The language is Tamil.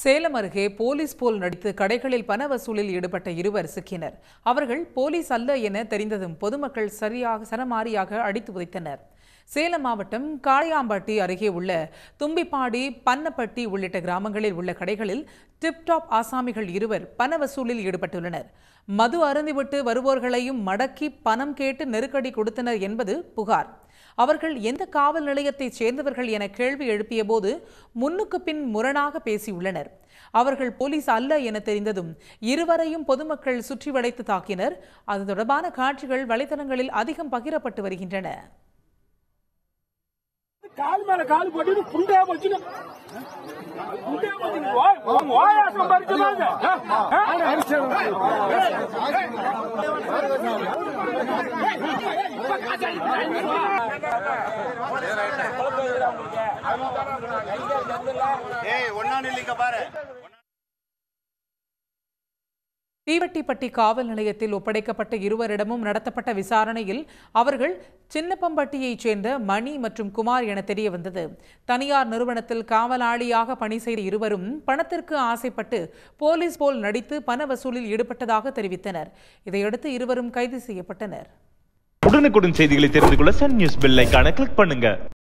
சேலம் அருகே போலீஸ் போல் நடித்து கடைகளில் பண வசூலில் ஈடுபட்ட இருவர் சிக்கினர் அவர்கள் போலீஸ் அல்ல என தெரிந்ததும் பொதுமக்கள் சரியாக சரமாரியாக அடித்து உதைத்தனர் சேலம் மாவட்டம் காளியாம்பட்டி அருகே உள்ள தும்பிப்பாடி பன்னப்பட்டி உள்ளிட்ட கிராமங்களில் உள்ள கடைகளில் டிப்டாப் ஆசாமிகள் இருவர் பண வசூலில் ஈடுபட்டுள்ளனர் மது அருந்திவிட்டு வருவோர்களையும் மடக்கி பணம் கேட்டு நெருக்கடி கொடுத்தனர் என்பது புகார் அவர்கள் எந்த காவல் நிலையத்தைச் சேர்ந்தவர்கள் என கேள்வி எழுப்பிய போது முன்னுக்கு பின் முரணாக பேசியுள்ளனர் அவர்கள் போலீஸ் அல்ல என தெரிந்ததும் இருவரையும் பொதுமக்கள் சுற்றி வளைத்து தாக்கினர் அது தொடர்பான காட்சிகள் வலைதளங்களில் அதிகம் பகிரப்பட்டு வருகின்றன கால் மேல கால் போட்டு புண்டையா வச்சுட்டு புண்டையா வச்சுட்டு ஓ- ஓ- ஓயாசம் பறிச்சு பாருங்க. ஆ? ஏய் ஒன்னா நில்லுங்க பாரு தீவட்டிப்பட்டி காவல் நிலையத்தில் ஒப்படைக்கப்பட்ட இருவரிடமும் நடத்தப்பட்ட விசாரணையில் அவர்கள் சின்னப்பம்பட்டியைச் சேர்ந்த மணி மற்றும் குமார் என தெரிய வந்தது தனியார் நிறுவனத்தில் காவலாளியாக பணி செய்த இருவரும் பணத்திற்கு ஆசைப்பட்டு போலீஸ் போல் நடித்து பண வசூலில் ஈடுபட்டதாக தெரிவித்தனர் இதையடுத்து இருவரும் கைது செய்யப்பட்டனர் உடனுக்குடன் செய்திகளை தெரிந்து கொள்ள சன் நியூஸ் பெல் ஐகானை கிளிக் பண்ணுங்க